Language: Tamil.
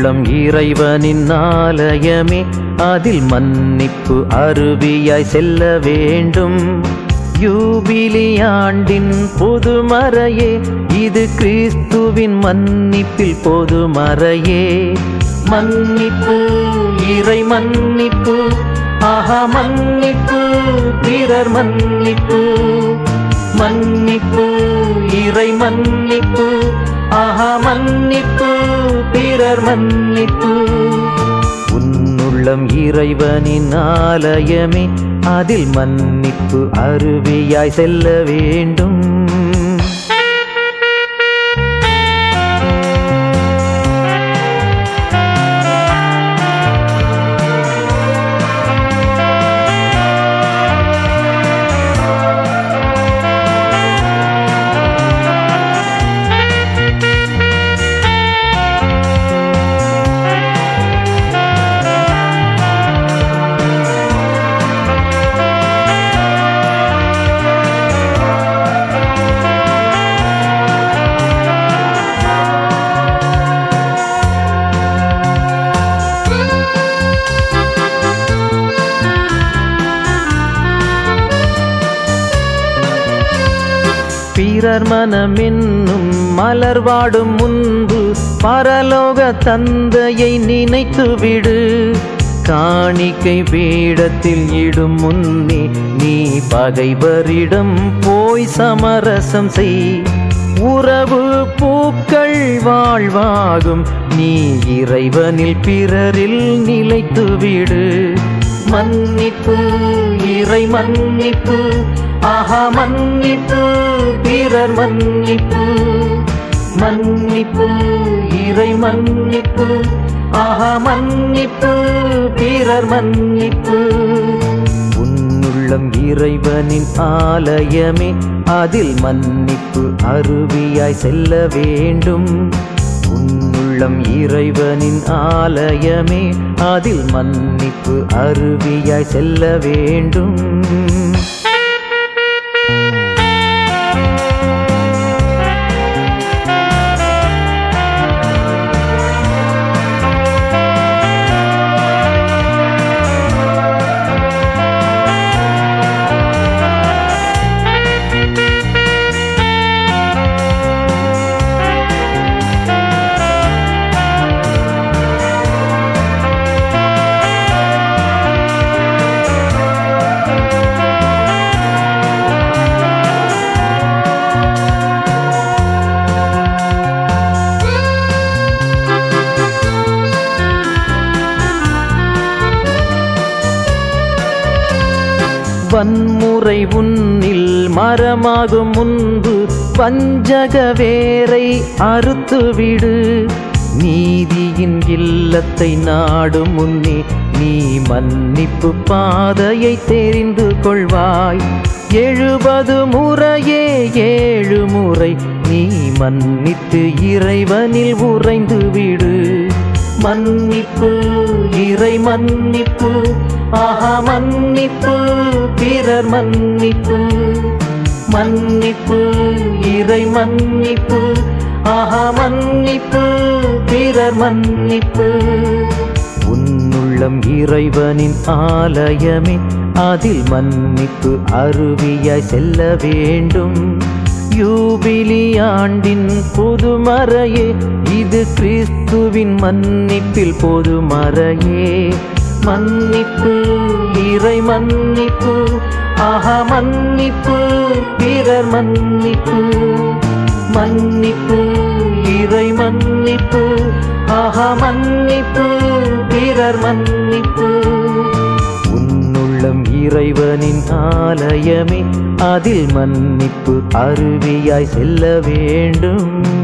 உன்னுள்ளம் இறைவனின் ஆலயமே அதில் மன்னிப்பு அருவியாய் செல்ல வேண்டும் யூபிலி ஆண்டின் பொதுமறையே இது கிறிஸ்துவின் மன்னிப்பில் பொதுமறையே மன்னிப்பு இறை மன்னிப்பு ஆஹா மன்னிப்பு பிறர் மன்னிப்பு மன்னிப்பு இறை மன்னிப்பு ஆஹா மன்னிப்பு பிறர் மன்னிப்பு உன்னுள்ளம் இறைவனின் ஆலயமே அதில் மன்னிப்பு அருவியாய் செல்ல வேண்டும் பிறர் மனமென்னும் மலர்வாடும் முன்பு பரலோக தந்தையை நினைத்து விடு காணிக்கை பீடத்தில் இடும் முன்னே நீ பகைவரிடம் போய் சமரசம் செய் உறவு பூக்கள் வாழ்வாகும் நீ இறைவனில் பிறரில் நிலைத்து விடு மன்னிப்பு இறை மன்னிப்பு ஆஹா மன்னிப்பு பிறர் மன்னிப்பு மன்னிப்பு இறை மன்னிப்பு ஆஹா மன்னிப்பு பிறர் மன்னிப்பு உன்னுள்ளம் இறைவனின் ஆலயமே அதில் மன்னிப்பு அருவியாய் செல்ல வேண்டும் உன்னுள்ளம் இறைவனின் ஆலயமே அதில் மன்னிப்பு அருவியாய் செல்ல வேண்டும் வன்முறை உன்னில் மரமாகும் முன்பு பஞ்சக வேரை அறுத்துவிடு நீதியின் இல்லத்தை நாடும் முன்னே நீ மன்னிப்பு பாதையை தெரிந்து கொள்வாய் எழுபது முறையே ஏழு முறை நீ மன்னித்து இறைவனில் உறைந்து விடு மன்னிப்பு இறை மன்னிப்பு ஆஹா மன்னிப்பு பிறர் மன்னிப்பு மன்னிப்பு இறை மன்னிப்பு ஆஹா மன்னிப்பு பிறர் மன்னிப்பு உன்னுள்ளம் இறைவனின் ஆலயமே அதில் மன்னிப்பு அருவியாய் செல்ல வேண்டும் யூபிலி ஆண்டின் புதுமறையே இது கிறிஸ்துவின் மன்னிப்பில் பொதுமறையே மன்னிப்பு இறை மன்னிப்பு ஆஹா மன்னிப்பு பிறர் மன்னிப்பு மன்னிப்பு இறை மன்னிப்பு ஆஹா மன்னிப்பு பிறர் மன்னிப்பு உன்னுள்ளம் இறைவனின் ஆலயமே அதில் மன்னிப்பு அருவியாய் செல்ல வேண்டும்